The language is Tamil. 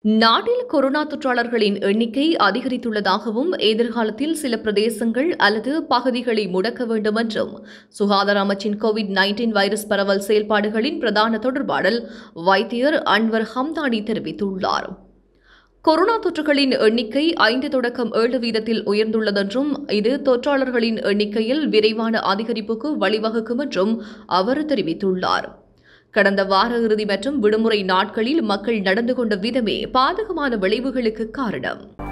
நாட்டில் கொரோனா தொற்றாளர்களின் எண்ணிக்கை அதிகரித்துள்ளதாகவும் எதிர்காலத்தில் சில பிரதேசங்கள் அல்லது பகுதிகளை முடக்க வேண்டும் என்றும் சுகாதார அமைச்சின் கோவிட் நைன்டீன் வைரஸ் பரவல் செயல்பாடுகளின் பிரதான தொடர்பாடல் வைத்தியர் அன்வர் ஹம்தானி தெரிவித்துள்ளார் கொரோனா தொற்றுகளின் எண்ணிக்கை ஐந்து தொடக்கம் ஏழு வீதத்தில் உயர்ந்துள்ளதென்றும் இது தொற்றாளர்களின் எண்ணிக்கையில் விரைவான அதிகரிப்புக்கு வழிவகுக்கும் என்றும் அவர் தெரிவித்துள்ளார் கடந்த வார இறுதி மற்றும் விடுமுறை நாட்களில் மக்கள் நடந்து கொண்ட விதமே பாதகமான விளைவுகளுக்கு காரணம்